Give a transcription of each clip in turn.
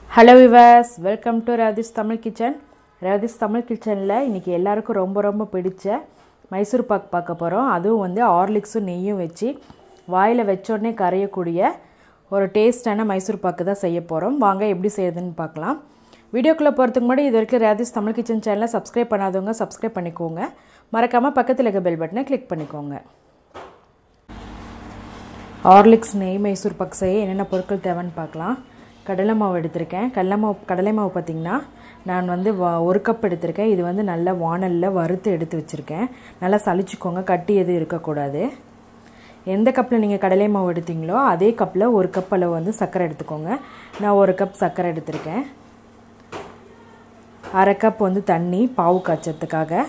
hello viewers welcome to Revathi's Tamil kitchen Revathi's Tamil கிச்சனில் இன்றைக்கி எல்லாருக்கும் ரொம்ப ரொம்ப பிடிச்ச மைசூர் பாக் பார்க்க போகிறோம் அதுவும் வந்து ஹார்லிக்ஸும் நெய்யும் வச்சு வாயில் வச்சோடனே கரையக்கூடிய ஒரு டேஸ்டான மைசூர் பாக்கு தான் செய்ய போகிறோம் வாங்க எப்படி செய்யுதுன்னு பார்க்கலாம் வீடியோக்குள்ளே போகிறதுக்கு முன்னாடி இது வரைக்கும் ரேவதிஸ் தமிழ் கிச்சன் சேனலை சப்ஸ்கிரைப் பண்ணாதவங்க சப்ஸ்கிரைப் பண்ணிக்கோங்க மறக்காமல் பக்கத்தில் இருக்க பெல் பட்டனை கிளிக் பண்ணிக்கோங்க ஹார்லிக்ஸ் நெய் மைசூர் பாக் செய்ய என்னென்ன பொருட்கள் தேவைன்னு பார்க்கலாம் கடலை மாவு எடுத்திருக்கேன் கடலை மாவு கடலை மாவு பார்த்திங்கன்னா நான் வந்து வா ஒரு கப் எடுத்திருக்கேன் இது வந்து நல்ல வானலில் வறுத்து எடுத்து வச்சுருக்கேன் நல்லா சளிச்சுக்கோங்க கட்டி எதுவும் இருக்கக்கூடாது எந்த கப்பில் நீங்கள் கடலை மாவு எடுத்தீங்களோ அதே கப்பில் ஒரு கப் அளவு வந்து சர்க்கரை எடுத்துக்கோங்க நான் ஒரு கப் சர்க்கரை எடுத்திருக்கேன் அரை கப் வந்து தண்ணி பாவு காய்ச்சறதுக்காக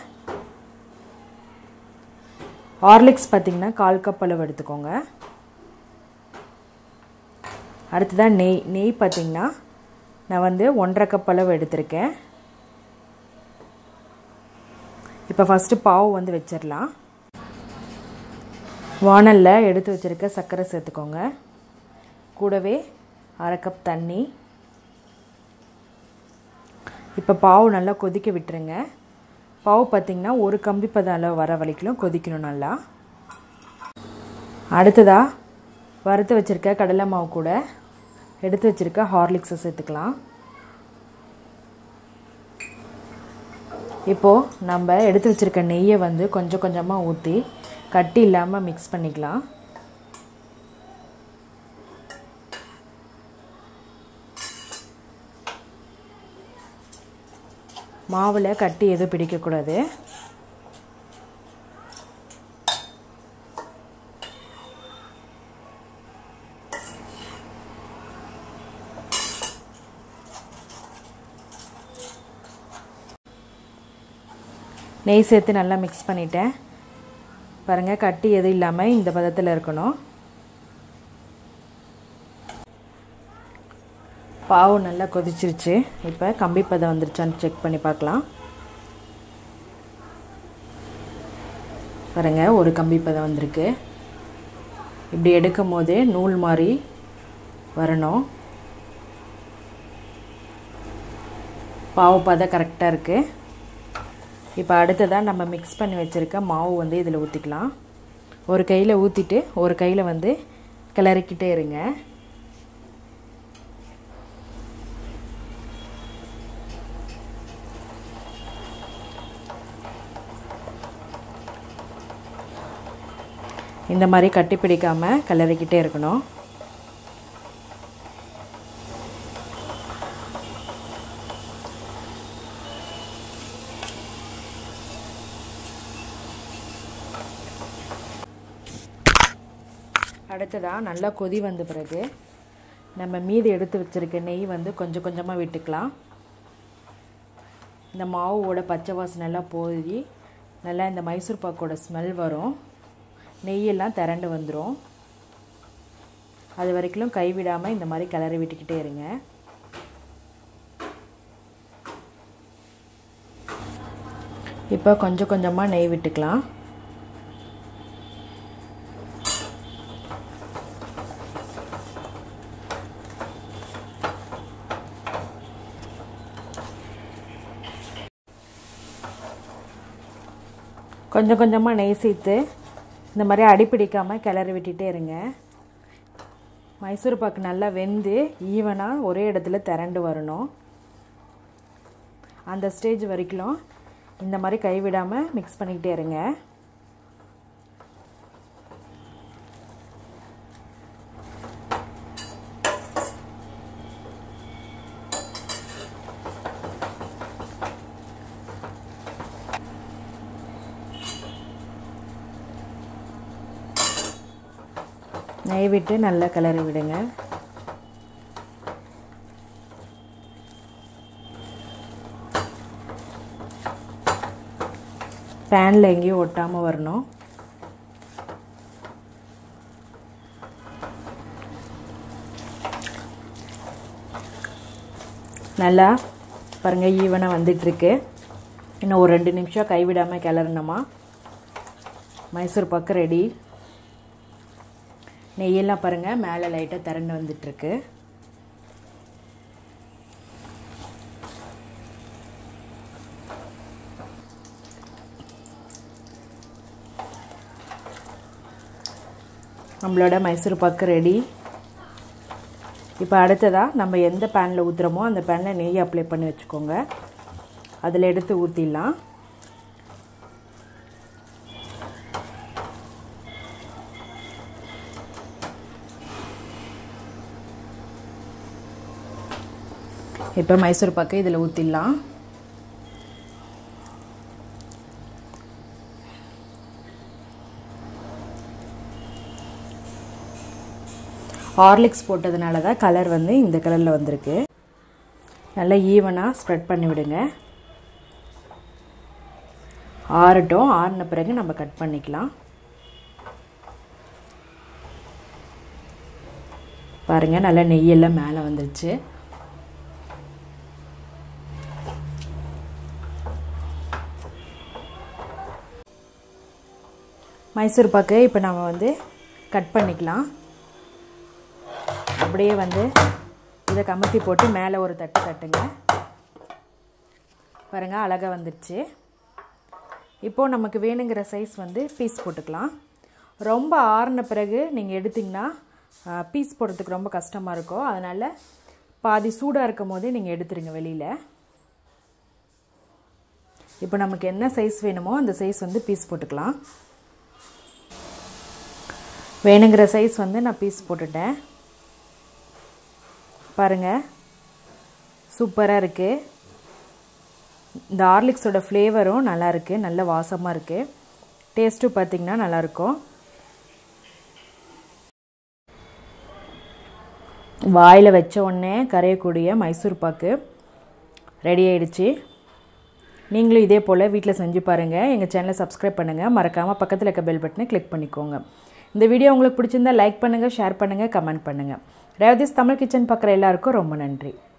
ஹார்லிக்ஸ் பார்த்திங்கன்னா கால் கப் அளவு எடுத்துக்கோங்க அடுத்ததாக நெய் நெய் பார்த்திங்கன்னா நான் வந்து ஒன்றரை கப் அளவு எடுத்திருக்கேன் இப்போ ஃபஸ்ட்டு பாவு வந்து வச்சிடலாம் வானலில் எடுத்து வச்சுருக்க சர்க்கரை சேர்த்துக்கோங்க கூடவே அரை கப் தண்ணி இப்போ பாவு நல்லா கொதிக்க விட்டுருங்க பாவு பார்த்திங்கன்னா ஒரு கம்பி பதம் அளவு வர வரைக்கும் கொதிக்கணும் நல்லா அடுத்ததாக வறுத்து வச்சுருக்க கடலை மாவு கூட எடுத்து வச்சுருக்க ஹார்லிக்ஸை சேர்த்துக்கலாம் இப்போது நம்ம எடுத்து வச்சுருக்க நெய்யை வந்து கொஞ்சம் கொஞ்சமாக ஊற்றி கட்டி இல்லாமல் மிக்ஸ் பண்ணிக்கலாம் மாவில் கட்டி எதுவும் பிடிக்கக்கூடாது நெய் சேர்த்து நல்லா மிக்ஸ் பண்ணிட்டேன் பாருங்கள் கட்டி எதுவும் இல்லாமல் இந்த பதத்தில் இருக்கணும் பாவு நல்லா கொதிச்சிருச்சு இப்போ கம்பி பதம் வந்துருச்சான்னு செக் பண்ணி பார்க்கலாம் பாருங்கள் ஒரு கம்பி பதம் வந்திருக்கு இப்படி எடுக்கும் போதே நூல் மாதிரி வரணும் பாவு பதம் கரெக்டாக இருக்குது இப்போ அடுத்ததாக நம்ம மிக்ஸ் பண்ணி வச்சுருக்க மாவு வந்து இதில் ஊற்றிக்கலாம் ஒரு கையில் ஊற்றிட்டு ஒரு கையில் வந்து கிளறிக்கிட்டே இருங்க இந்த மாதிரி கட்டி பிடிக்காமல் கிளறிக்கிட்டே இருக்கணும் அடுத்ததாக நல்லா கொதி வந்த பிறகு நம்ம மீதி எடுத்து வச்சுருக்க நெய் வந்து கொஞ்சம் கொஞ்சமாக விட்டுக்கலாம் இந்த மாவோட பச்சை வாசனை எல்லாம் போய் நல்லா இந்த மைசூர் பாக்கோட ஸ்மெல் வரும் நெய்யெல்லாம் திரண்டு வந்துடும் அது வரைக்கும் கைவிடாமல் இந்த மாதிரி கிளறி விட்டுக்கிட்டே இருங்க இப்போ கொஞ்சம் கொஞ்சமாக நெய் விட்டுக்கலாம் கொஞ்சம் கொஞ்சமாக நெய் சேர்த்து இந்த மாதிரி அடிப்பிடிக்காமல் கிளறி விட்டுட்டே இருங்க மைசூர் பாக்கு நல்லா வெந்து ஈவனாக ஒரே இடத்துல திரண்டு வரணும் அந்த ஸ்டேஜ் வரைக்கும் இந்த மாதிரி கைவிடாமல் மிக்ஸ் பண்ணிக்கிட்டே இருங்க நெய் விட்டு நல்லா கிளறி விடுங்க பேனில் எங்கேயும் ஒட்டாமல் வரணும் நல்லா பாருங்கள் ஈவனாக வந்துட்டுருக்கு இன்னும் ஒரு ரெண்டு நிமிஷம் கைவிடாமல் கிளறணுமா மைசூர் பாக்கு ரெடி நெய்யெல்லாம் பாருங்கள் மேலே லைட்டாக திரண்டு வந்துட்டுருக்கு நம்மளோட மைசூர் பாக்கு ரெடி இப்போ அடுத்ததாக நம்ம எந்த பேனில் ஊற்றுறோமோ அந்த பேனில் நெய் அப்ளை பண்ணி வச்சுக்கோங்க அதில் எடுத்து ஊற்றிடலாம் இப்போ மைசூர் பாக்கு இதில் ஊற்றிடலாம் ஹார்லிக்ஸ் போட்டதுனால தான் கலர் வந்து இந்த கலரில் வந்திருக்கு நல்லா ஈவனாக ஸ்ப்ரெட் பண்ணி விடுங்க ஆறட்டும் ஆறின பிறகு நம்ம கட் பண்ணிக்கலாம் பாருங்கள் நல்லா நெய்யெல்லாம் மேலே வந்துருச்சு மைசூர் பாக்கு இப்போ நம்ம வந்து கட் பண்ணிக்கலாம் அப்படியே வந்து இதை கமுத்தி போட்டு மேலே ஒரு தட்டு தட்டுங்க பாருங்கள் அழகாக வந்துடுச்சு இப்போது நமக்கு வேணுங்கிற சைஸ் வந்து பீஸ் போட்டுக்கலாம் ரொம்ப ஆறின பிறகு நீங்கள் எடுத்திங்கன்னா பீஸ் போடுறதுக்கு ரொம்ப கஷ்டமாக இருக்கும் அதனால் பாதி சூடாக இருக்கும் போதே நீங்கள் எடுத்துருங்க வெளியில் இப்போ நமக்கு என்ன சைஸ் வேணுமோ அந்த சைஸ் வந்து பீஸ் போட்டுக்கலாம் வேணுங்கிற சைஸ் வந்து நான் பீஸ் போட்டுட்டேன் பாருங்கள் சூப்பராக இருக்குது இந்த ஹார்லிக்ஸோட ஃப்ளேவரும் நல்லா இருக்குது நல்ல வாசமாக இருக்குது டேஸ்ட்டும் பார்த்திங்கன்னா நல்லாயிருக்கும் வாயில் வச்ச உடனே கரையக்கூடிய மைசூர் பாக்கு ரெடி ஆயிடுச்சு நீங்களும் இதே போல் வீட்டில் செஞ்சு பாருங்கள் எங்கள் சேனலை சப்ஸ்கிரைப் பண்ணுங்கள் மறக்காமல் பக்கத்தில் இருக்க பெல் பட்டனை கிளிக் பண்ணிக்கோங்க இந்த வீடியோ உங்களுக்கு பிடிச்சிருந்தா லைக் பண்ணுங்கள் ஷேர் பண்ணுங்கள் கமெண்ட் பண்ணுங்கள் ரேவதிஸ் தமிழ் கிச்சன் பார்க்குற எல்லாருக்கும் ரொம்ப நன்றி